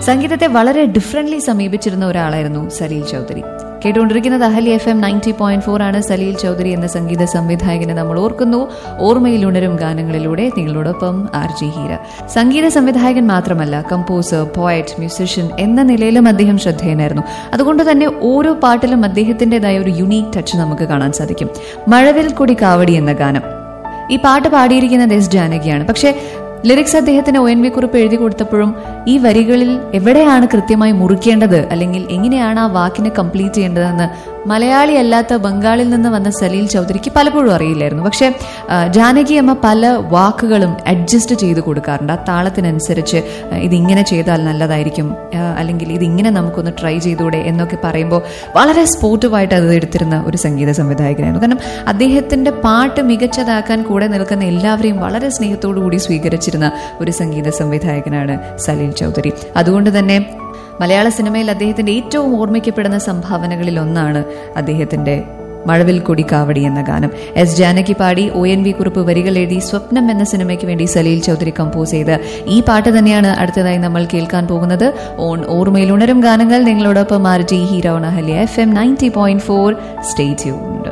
സംഗീതത്തെ വളരെ ഡിഫറെന്റ്ലി സമീപിച്ചിരുന്ന ഒരാളായിരുന്നു സലീൽ ചൗധരി കേട്ടുകൊണ്ടിരിക്കുന്നത് Ahalya F M ninety point four ആണ് സലീൽ ചൗധരി എന്ന സംഗീത സംവിധായകനെ നമ്മൾ ഓർക്കുന്നു ഓർമ്മയിൽ ഉണരും ഗാനങ്ങളിലൂടെ നിങ്ങളോടൊപ്പം ആർ ജി ഹീര സംഗീത സംവിധായകൻ മാത്രമല്ല കമ്പോസർ പോയറ്റ് മ്യൂസിഷ്യൻ എന്ന നിലയിലും അദ്ദേഹം ശ്രദ്ധേയനായിരുന്നു അതുകൊണ്ട് തന്നെ ഓരോ പാട്ടിലും അദ്ദേഹത്തിൻ്റെതായ ഒരു യുണീക് ടച്ച് നമുക്ക് കാണാൻ സാധിക്കും മഴവിൽ കൊടി കാവടി എന്ന ഗാനം ഈ പാട്ട് പാടിയിരിക്കുന്നത് എസ് ജാനകിയാണ് പക്ഷേ ലിറിക്സ് അദ്ദേഹത്തിന് ഒ എൻ വി കുറിപ്പ് എഴുതി കൊടുത്തപ്പോഴും ഈ വരികളിൽ എവിടെയാണ് കൃത്യമായി മുറിക്കേണ്ടത് അല്ലെങ്കിൽ എങ്ങനെയാണ് ആ വാക്കിനെ കംപ്ലീറ്റ് ചെയ്യേണ്ടതെന്ന് മലയാളി അല്ലാത്ത ബംഗാളിൽ നിന്ന് വന്ന സലീൽ ചൗധരിക്ക് പലപ്പോഴും അറിയില്ലായിരുന്നു പക്ഷേ ആ, ജാനകി അമ്മ പല വാക്കുകളും അഡ്ജസ്റ്റ് ചെയ്ത് കൊടുക്കാറുണ്ട് ആ താളത്തിനനുസരിച്ച് ആ, ഇതിങ്ങനെ ചെയ്താൽ നല്ലതായിരിക്കും ആ, അല്ലെങ്കിൽ ഇതിങ്ങനെ നമുക്കൊന്ന് ട്രൈ ചെയ്തൂടെ എന്നൊക്കെ പറയുമ്പോൾ വളരെ സ്പോർട്ടീവായിട്ട് അത് എടുത്തിരുന്ന ഒരു സംഗീത സംവിധായകനായിരുന്നു കാരണം അദ്ദേഹത്തിന്റെ പാട്ട് മികച്ചതാക്കാൻ കൂടെ നിൽക്കുന്ന എല്ലാവരെയും വളരെ സ്നേഹത്തോടു കൂടി സ്വീകരിച്ചിരുന്ന ഒരു സംഗീത സംവിധായകനാണ് സലീൽ ചൗധരി അതുകൊണ്ട് തന്നെ മലയാള സിനിമയിൽ അദ്ദേഹത്തിന്റെ ഏറ്റവും ഓർമ്മിക്കപ്പെടുന്ന സംഭാവനകളിൽ ഒന്നാണ് അദ്ദേഹത്തിന്റെ മഴവിൽ കൊടി കാവടി എന്ന ഗാനം എസ് ജാനകി പാടി ഒ എൻ വി കുറിപ്പ് വരികൾ എഴുതി സ്വപ്നം എന്ന സിനിമയ്ക്ക് വേണ്ടി സലീൽ ചൗധരി കമ്പോസ് ചെയ്ത് ഈ പാട്ട് തന്നെയാണ് അടുത്തതായി നമ്മൾ കേൾക്കാൻ പോകുന്നത് ഓൺ ഓർമ്മയിൽ ഉണരും ഗാനങ്ങൾ നിങ്ങളോടൊപ്പം R J hero Ahalya F M ninety point four stay tune